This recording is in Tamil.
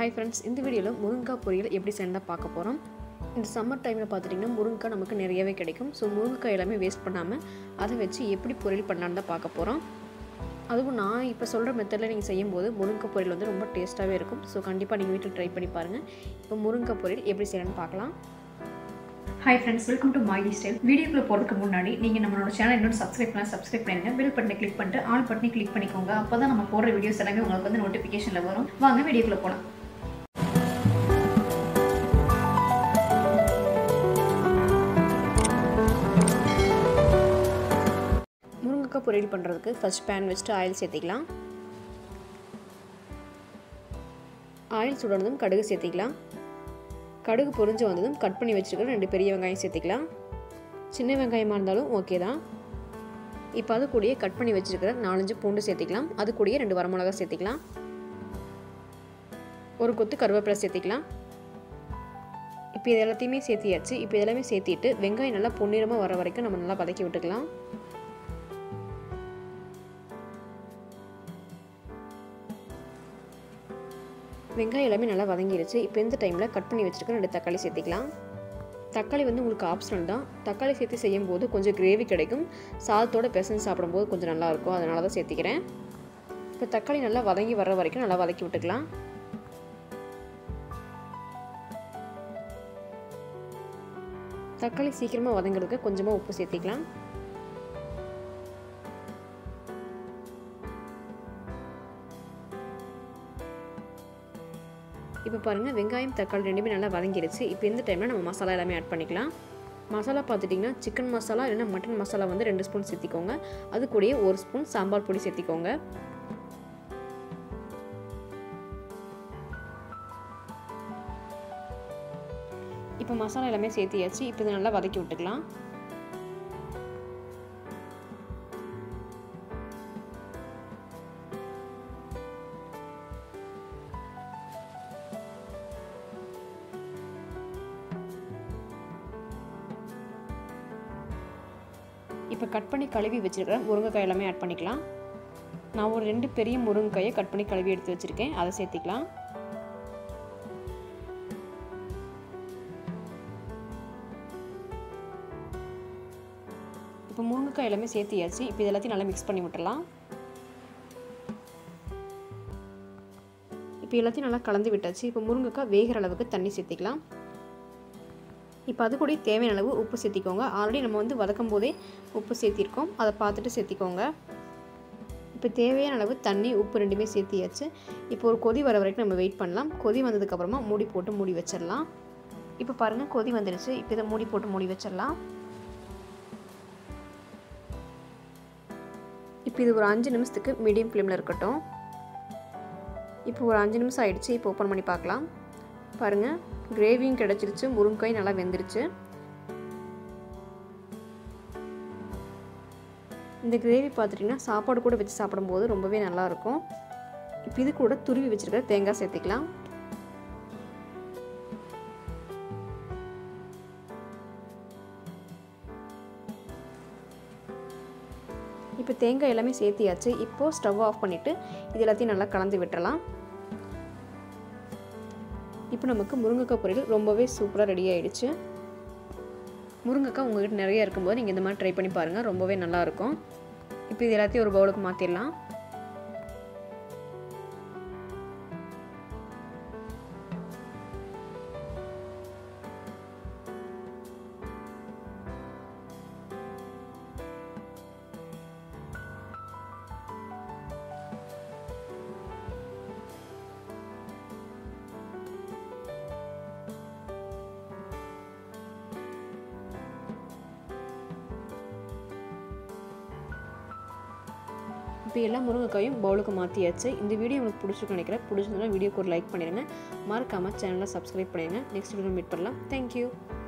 ஹாய் ஃப்ரெண்ட்ஸ் இந்த வீடியோவில் முருங்கைக்காய் பொரியல் எப்படி செய்யணும் பார்க்க போகிறோம் இந்த சம்மர் டைமில் பார்த்துட்டிங்கன்னா முருங்கைக்காய் நமக்கு நிறையவே கிடைக்கும் ஸோ முருங்கைக்காய் எல்லாமே வேஸ்ட் பண்ணாமல் அதை வச்சு எப்படி பொரியல் பண்ணலான்னு தான் பார்க்க போகிறோம் அதுவும் நான் இப்போ சொல்கிற மெத்தடில் நீங்கள் செய்யும்போது முருங்கை பொரியல் வந்து ரொம்ப டேஸ்ட்டாகவே இருக்கும் ஸோ கண்டிப்பாக நீங்கள் வீட்டில் ட்ரை பண்ணி பாருங்கள் இப்போ முருங்கை பொரியல் எப்படி செய்யலாம்னு பார்க்கலாம் ஹாய் ஃப்ரெண்ட்ஸ் வெல்கம் டு மைடி ஸ்டைல் வீடியோக்குள்ள போகிறதுக்கு முன்னாடி நீங்கள் நம்மளோட சேனல் இன்னும் சப்ஸ்கிரைப் பண்ணலாம் சப்ஸ்கிரைப் பண்ணிடுங்க பெல் பட்டனை கிளிக் பண்ணிட்டு ஆல் பட்டனை கிளிக் பண்ணிக்கோங்க அப்போ தான் நம்ம போடுற வீடியோஸ் எல்லாமே உங்களுக்கு வந்து நோட்டிஃபிகேஷனில் வரும் வாங்க வீடியோக்குள்ள போகலாம் முருங்கைக்காய் பொரியல் பண்ணுறதுக்கு ஃபஸ்ட் பேன் வச்சுட்டு ஆயில் சேர்த்திக்கலாம் ஆயில் சுடனதும் கடுகு சேர்த்திக்கலாம் கடுகு பொரிஞ்சு வந்ததும் கட் பண்ணி வச்சுருக்கிற ரெண்டு பெரிய வெங்காயம் சேர்த்திக்கலாம் சின்ன வெங்காயமாக இருந்தாலும் ஓகே தான் இப்போ அது கூடயே கட் பண்ணி வச்சுருக்கிற நாலஞ்சு பூண்டு சேர்த்திக்கலாம் அது கூடயே ரெண்டு வரமிளகா சேர்த்திக்கலாம் ஒரு கொத்து கருவேப்பிலை சேர்த்திக்கலாம் இப்போ இது எல்லாத்தையுமே சேர்த்தியாச்சு இப்போ இதெல்லாமே சேர்த்திட்டு வெங்காயம் நல்லா பொன்னிறமாக வர வரைக்கும் நம்ம நல்லா வதக்கி விட்டுக்கலாம் வெங்காயம் எல்லாமே நல்லா வதங்கிடுச்சு இப்போ இந்த டைமில் கட் பண்ணி வச்சுருக்க ரெண்டு தக்காளி சேர்த்திக்கலாம் தக்காளி வந்து உங்களுக்கு ஆப்ஷனல் தான் தக்காளி சேர்த்து செய்யும்போது கொஞ்சம் கிரேவி கிடைக்கும் சாதத்தோட பிசைஞ்சு சாப்பிடும்போது கொஞ்சம் நல்லாயிருக்கும் அதனால தான் சேர்த்திக்கிறேன் இப்போ தக்காளி நல்லா வதங்கி வர்ற வரைக்கும் நல்லா வதக்கி விட்டுக்கலாம் தக்காளி சீக்கிரமாக வதங்குறதுக்கு கொஞ்சமாக உப்பு சேர்த்திக்கலாம் இப்போ பாருங்கள் வெங்காயம் தக்காளி ரெண்டுமே நல்லா வதங்கிடுச்சு இப்போ இந்த டைமில் நம்ம மசாலா எல்லாமே ஆட் பண்ணிக்கலாம் மசாலா பார்த்துட்டிங்கன்னா சிக்கன் மசாலா இல்லைன்னா மட்டன் மசாலா வந்து ரெண்டு ஸ்பூன் சேர்த்திக்கோங்க அது கூடயே ஒரு ஸ்பூன் சாம்பார் பொடி சேர்த்திக்கோங்க இப்போ மசாலா எல்லாமே சேர்த்தியாச்சு இப்போ இதை நல்லா வதக்கி விட்டுக்கலாம் இப்போ கட் பண்ணி கழுவி வச்சுருக்கிற முருங்கைக்காய் எல்லாமே ஆட் பண்ணிக்கலாம் நான் ஒரு ரெண்டு பெரிய முருங்கைக்காயை கட் பண்ணி கழுவி எடுத்து வச்சுருக்கேன் அதை சேர்த்திக்கலாம் இப்போ முருங்கைக்காய் எல்லாமே சேர்த்தியாச்சு இப்போ இது எல்லாத்தையும் நல்லா மிக்ஸ் பண்ணி விட்டுடலாம் இப்போ எல்லாத்தையும் நல்லா கலந்து விட்டாச்சு இப்போ முருங்கைக்காய் வேகிற அளவுக்கு தண்ணி சேர்த்திக்கலாம் இப்போ அது கூட தேவையான அளவு உப்பு சேர்த்திக்கோங்க ஆல்ரெடி நம்ம வந்து வதக்கும் போதே உப்பு சேர்த்திருக்கோம் அதை பார்த்துட்டு சேர்த்திக்கோங்க இப்போ தேவையான அளவு தண்ணி உப்பு ரெண்டுமே சேர்த்தியாச்சு இப்போ ஒரு கொதி வர வரைக்கும் நம்ம வெயிட் பண்ணலாம் கொதி வந்ததுக்கப்புறமா மூடி போட்டு மூடி வச்சிடலாம் இப்போ பாருங்கள் கொதி வந்துடுச்சு இப்போ இதை மூடி போட்டு மூடி வச்சிடலாம் இப்போ இது ஒரு அஞ்சு நிமிஷத்துக்கு மீடியம் ஃப்ளேமில் இருக்கட்டும் இப்போ ஒரு அஞ்சு நிமிஷம் ஆயிடுச்சு இப்போ ஓப்பன் பண்ணி பார்க்கலாம் பாருங்கள் கிரேவியும் கிடச்சிருச்சு முருங்காய் நல்லா வெந்துருச்சு இந்த கிரேவி பார்த்துட்டிங்கன்னா சாப்பாடு கூட வச்சு சாப்பிடும்போது ரொம்பவே நல்லாயிருக்கும் இப்போ இது கூட துருவி வச்சுருக்க தேங்காய் சேர்த்துக்கலாம் இப்போ தேங்காய் எல்லாமே சேர்த்தியாச்சு இப்போது ஸ்டவ் ஆஃப் பண்ணிவிட்டு இது எல்லாத்தையும் நல்லா கலந்து விட்டுறலாம் இப்போ நமக்கு முருங்கைக்காய் பொரியல் ரொம்பவே சூப்பராக ரெடி ஆகிடுச்சு முருங்கைக்காய் உங்கள்கிட்ட நிறைய இருக்கும்போது நீங்கள் இந்த மாதிரி ட்ரை பண்ணி பாருங்கள் ரொம்பவே நல்லாயிருக்கும் இப்போ இது எல்லாத்தையும் ஒரு பவுலுக்கு மாற்றிடலாம் இப்போ எல்லா முருங்கைக்காயும் பவுலுக்கு மாற்றியாச்சு இந்த வீடியோ உங்களுக்கு பிடிச்சிருக்கு நினைக்கிறேன் பிடிச்சிருந்தா வீடியோக்கு ஒரு லைக் பண்ணிடுங்க மறக்காமல் சேனலை சப்ஸ்கிரைப் பண்ணிடுங்க நெக்ஸ்ட் வீடியோ மீட் பண்ணலாம் தேங்க்யூ